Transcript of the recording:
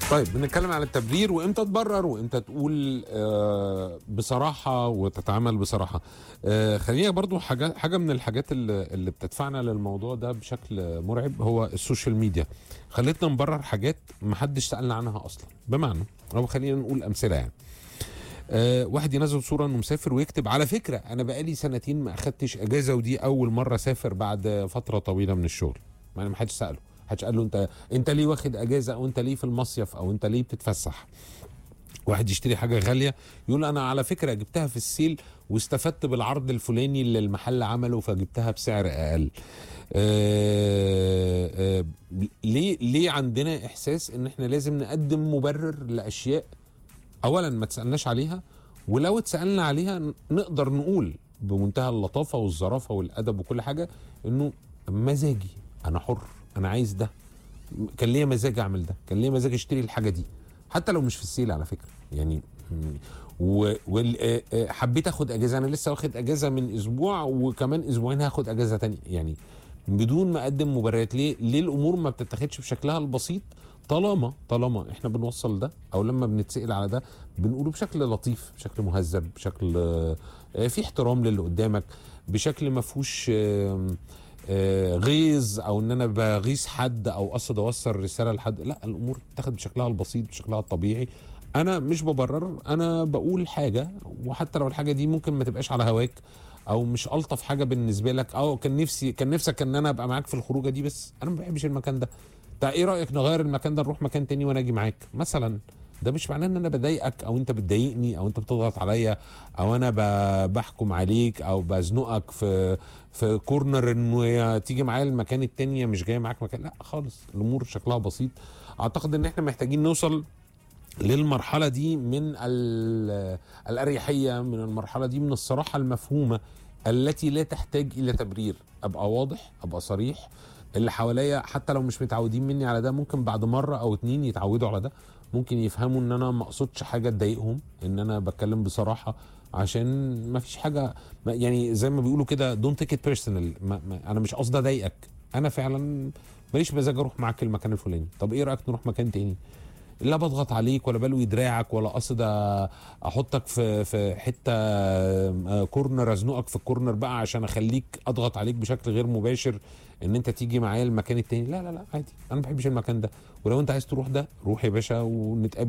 طيب بنتكلم على التبرير وامتى تبرر وامتى تقول آه بصراحه وتتعامل بصراحه آه خلينا برضو حاجه حاجه من الحاجات اللي, اللي بتدفعنا للموضوع ده بشكل مرعب هو السوشيال ميديا خلتنا نبرر حاجات ما حدش سالنا عنها اصلا بمعنى او خلينا نقول امثله يعني آه واحد ينزل صوره انه مسافر ويكتب على فكره انا بقالي سنتين ما اخدتش اجازه ودي اول مره اسافر بعد فتره طويله من الشغل يعني ما حدش ساله حدش قال له انت انت ليه واخد اجازه او انت ليه في المصيف او انت ليه بتتفسح واحد يشتري حاجه غاليه يقول انا على فكره جبتها في السيل واستفدت بالعرض الفلاني اللي المحل عمله فجبتها بسعر اقل آه آه ليه ليه عندنا احساس ان احنا لازم نقدم مبرر لاشياء اولا ما تسالناش عليها ولو اتسالنا عليها نقدر نقول بمنتهى اللطافه والظرافه والادب وكل حاجه انه مزاجي انا حر انا عايز ده كان ليا مزاج اعمل ده كان ليا مزاج اشتري الحاجه دي حتى لو مش في السيل على فكره يعني وحبيت اخد اجازه انا لسه واخد اجازه من اسبوع وكمان اسبوعين هاخد اجازه تانية يعني بدون ما اقدم مبررات ليه ليه الامور ما بتتاخدش بشكلها البسيط طالما طالما احنا بنوصل ده او لما بنتسال على ده بنقوله بشكل لطيف بشكل مهذب بشكل في احترام للي قدامك بشكل ما فيهوش غيظ او ان انا بغيظ حد او قصد اوصل رساله لحد لا الامور تاخد بشكلها البسيط بشكلها الطبيعي انا مش ببرر انا بقول حاجه وحتى لو الحاجه دي ممكن ما تبقاش على هواك او مش الطف حاجه بالنسبه لك او كان نفسي كان نفسك ان انا ابقى معاك في الخروجه دي بس انا ما بحبش المكان ده طيب ايه رايك نغير المكان ده نروح مكان تاني وانا اجي معاك مثلا ده مش معناه ان انا بضايقك او انت بتضايقني او انت بتضغط عليا او انا بحكم عليك او بزنقك في في كورنر انه تيجي معايا المكان التاني مش جاي معاك مكان لا خالص الامور شكلها بسيط اعتقد ان احنا محتاجين نوصل للمرحلة دي من الأريحية من المرحلة دي من الصراحة المفهومة التي لا تحتاج إلى تبرير أبقى واضح أبقى صريح اللي حواليا حتى لو مش متعودين مني على ده ممكن بعد مرة أو اتنين يتعودوا على ده ممكن يفهموا ان انا ما اقصدش حاجه تضايقهم ان انا بتكلم بصراحه عشان ما فيش حاجه يعني زي ما بيقولوا كده دونت تيك ات بيرسونال انا مش قصدي اضايقك انا فعلا ماليش مزاج اروح معاك المكان الفلاني طب ايه رايك نروح مكان تاني لا بضغط عليك ولا بلوي دراعك ولا قصد احطك في في حته كورنر ازنقك في الكورنر بقى عشان اخليك اضغط عليك بشكل غير مباشر ان انت تيجي معايا المكان التاني لا لا لا عادي انا ما بحبش المكان ده ولو انت عايز تروح ده روح يا باشا ونتقابل